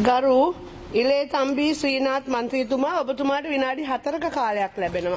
ගරු ඉලේ තම්බී ශ්‍රීනාත් මන්ත්‍රීතුමා ඔබතුමාට විනාඩි හතරක කාලයක් ලැබෙනවා.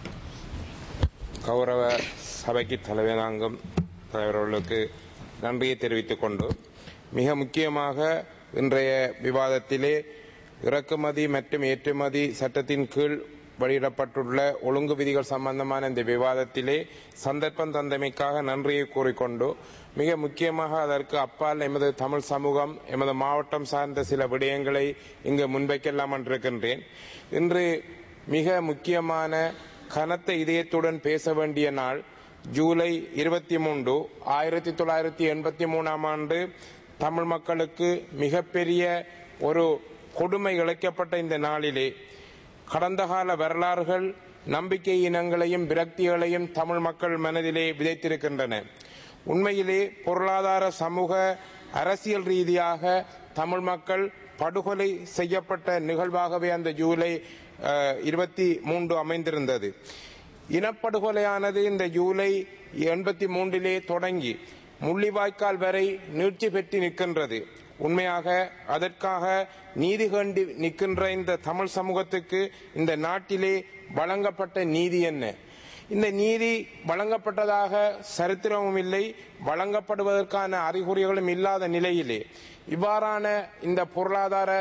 கௌரவ சபைக்கு தலைவனாங்கம் தலைவர்களுக்கு நன்றியை தெரிவித்துக் கொண்டு மிக முக்கியமாக இன்றைய விவாதத்திலே இறக்குமதி மற்றும் ஏற்றுமதி சட்டத்தின் கீழ் வெளியிடப்பட்டுள்ள ஒழுங்கு விதிகள் சம்பந்தமான இந்த விவாதத்திலே சந்தர்ப்பம் தந்தமைக்காக நன்றியை கூறிக்கொண்டு மிக முக்கியமாக அதற்கு அப்பால் எமது தமிழ் சமூகம் எமது மாவட்டம் சார்ந்த சில விடயங்களை இங்கு முன்வைக்கலாம் என்றிருக்கின்றேன் இன்று மிக முக்கியமான கனத்த இதயத்துடன் பேச வேண்டிய நாள் ஜூலை இருபத்தி மூன்று ஆயிரத்தி தொள்ளாயிரத்தி எண்பத்தி மூணாம் ஆண்டு தமிழ் மக்களுக்கு மிகப்பெரிய ஒரு கொடுமை இழைக்கப்பட்ட இந்த நாளிலே கடந்த கால வரலாறுகள் நம்பிக்கை இனங்களையும் விரக்திகளையும் தமிழ் மக்கள் மனதிலே விதைத்திருக்கின்றன உண்மையிலே பொருளாதார சமூக அரசியல் ரீதியாக தமிழ் மக்கள் படுகொலை செய்யப்பட்ட நிகழ்வாகவே அந்த ஜூலை இருபத்தி மூன்று அமைந்திருந்தது இனப்படுகொலையானது இந்த ஜூலை எண்பத்தி மூன்றிலே தொடங்கி முள்ளிவாய்க்கால் வரை நீட்சி பெற்று நிற்கின்றது உண்மையாக அதற்காக நீதி கண்டு நிற்கின்ற இந்த தமிழ் சமூகத்துக்கு இந்த நாட்டிலே வழங்கப்பட்ட நீதி என்ன இந்த நீதி வழங்கப்பட்டதாக சரித்திரமும் இல்லை வழங்கப்படுவதற்கான அறிகுறிகளும் இல்லாத நிலையிலே இவ்வாறான இந்த பொருளாதார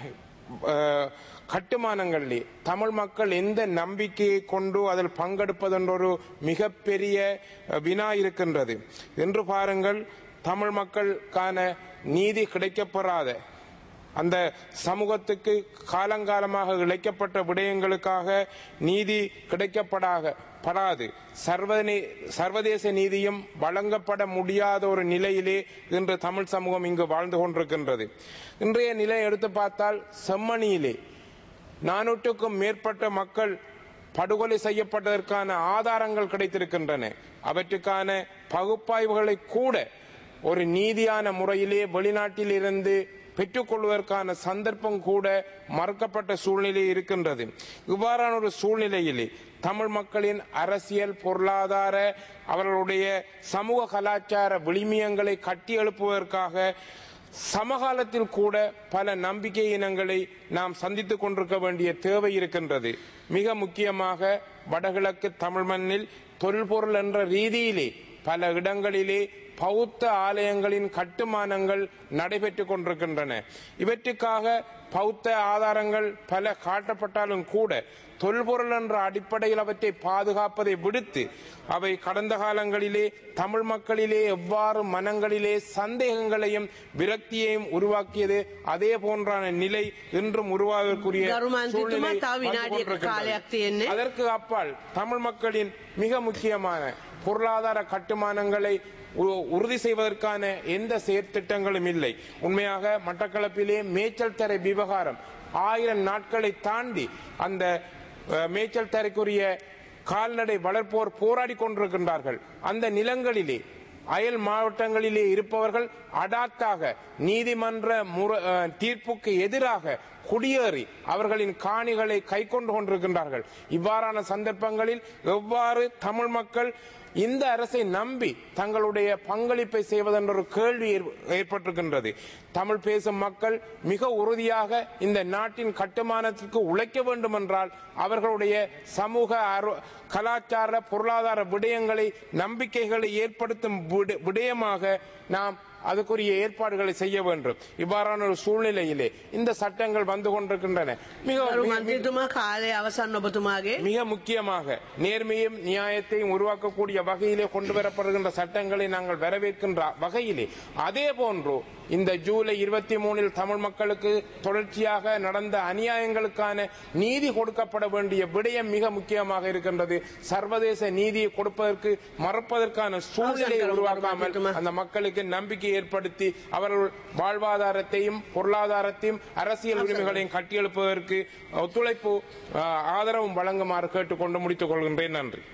கட்டுமானங்களிலே தமிழ் மக்கள் எந்த நம்பிக்கையை கொண்டு அதில் பங்கெடுப்பதென்ற ஒரு மிகப்பெரிய வினா இருக்கின்றது என்று பாருங்கள் தமிழ் மக்களுக்கான நீதி கிடைக்கப்பெறாத அந்த சமூகத்துக்கு காலங்காலமாக இழைக்கப்பட்ட விடயங்களுக்காக நீதி கிடைக்கப்படாக படாது சர்வதேச நீதியும் வழங்கப்பட முடியாத ஒரு நிலையிலே இன்று தமிழ் சமூகம் இங்கு வாழ்ந்து கொண்டிருக்கின்றது இன்றைய நிலை எடுத்து பார்த்தால் செம்மணியிலே நானூற்றுக்கும் மேற்பட்ட மக்கள் படுகொலை செய்யப்பட்டதற்கான ஆதாரங்கள் கிடைத்திருக்கின்றன அவற்றுக்கான பகுப்பாய்வுகளை கூட ஒரு நீதியான முறையிலே வெளிநாட்டில் இருந்து பெற்றுக்கொள்வதற்கான சந்தர்ப்பம் கூட மறுக்கப்பட்ட சூழ்நிலை இருக்கின்றது இவ்வாறான ஒரு சூழ்நிலையிலே தமிழ் மக்களின் அரசியல் பொருளாதார அவர்களுடைய சமூக கலாச்சார விளிமியங்களை கட்டி எழுப்புவதற்காக சமகாலத்தில் கூட பல நம்பிக்கை இனங்களை நாம் சந்தித்துக் கொண்டிருக்க வேண்டிய தேவை இருக்கின்றது மிக முக்கியமாக வடகிழக்கு தமிழ் மண்ணில் தொல்பொருள் என்ற ரீதியிலே பல இடங்களிலே பௌத்த ஆலயங்களின் கட்டுமானங்கள் நடைபெற்றுக் கொண்டிருக்கின்றன இவற்றுக்காக பௌத்த ஆதாரங்கள் பல காட்டப்பட்டாலும் கூட தொல்பொருள் என்ற அடிப்படையில் அவற்றை பாதுகாப்பதை விடுத்து அவை கடந்த காலங்களிலே தமிழ் மக்களிலே எவ்வாறு மனங்களிலே சந்தேகங்களையும் விரக்தியையும் உருவாக்கியது அதே போன்றான நிலை இன்றும் உருவாகக்கூடிய அதற்கு அப்பால் தமிழ் மக்களின் மிக முக்கியமான பொருளாதார கட்டுமானங்களை உறுதி செய்வதற்கான எந்த செயற்திட்டங்களும் இல்லை உண்மையாக மட்டக்களப்பிலே மேய்ச்சல் தரை விவகாரம் ஆயிரம் நாட்களை தாண்டி அந்த மேய்ச்சல் தரைக்குரிய கால்நடை வளர்ப்போர் போராடி கொண்டிருக்கின்றார்கள் அந்த நிலங்களிலே அயல் மாவட்டங்களிலே இருப்பவர்கள் அடாத்தாக நீதிமன்ற தீர்ப்புக்கு எதிராக குடியேறி அவர்களின் காணிகளை கை கொண்டு கொண்டிருக்கின்றார்கள் இவ்வாறான சந்தர்ப்பங்களில் எவ்வாறு தமிழ் மக்கள் இந்த அரசை நம்பி தங்களுடைய பங்களிப்பை செய்வதென்ற ஒரு கேள்வி ஏற்பட்டிருக்கின்றது தமிழ் பேசும் மக்கள் மிக உறுதியாக இந்த நாட்டின் கட்டுமானத்திற்கு உழைக்க வேண்டும் என்றால் அவர்களுடைய சமூக கலாச்சார பொருளாதார விடயங்களை நம்பிக்கைகளை ஏற்படுத்தும் விடயமாக நாம் அதுக்குரிய ஏற்பாடுகளை செய்ய வேண்டும் இவ்வாறான ஒரு சூழ்நிலையிலே இந்த சட்டங்கள் வந்து கொண்டிருக்கின்றன மிக முக்கியமாக நேர்மையும் நியாயத்தையும் உருவாக்கக்கூடிய வகையிலே கொண்டு வரப்படுகின்ற சட்டங்களை நாங்கள் வரவேற்கின்ற வகையிலே அதே போன்று இந்த ஜூலை இருபத்தி மூணில் தமிழ் மக்களுக்கு தொடர்ச்சியாக நடந்த அநியாயங்களுக்கான நீதி கொடுக்கப்பட வேண்டிய விடயம் மிக முக்கியமாக இருக்கின்றது சர்வதேச நீதியை கொடுப்பதற்கு மறப்பதற்கான சூழ்நிலையை உருவாக்காமல் அந்த மக்களுக்கு நம்பிக்கை ஏற்படுத்தி அவர்கள் வாழ்வாதாரத்தையும் பொருளாதாரத்தையும் அரசியல் உரிமைகளையும் கட்டியெழுப்புவதற்கு ஒத்துழைப்பு ஆதரவும் வழங்குமாறு கேட்டுக்கொண்டு முடித்துக் கொள்கின்றேன் நன்றி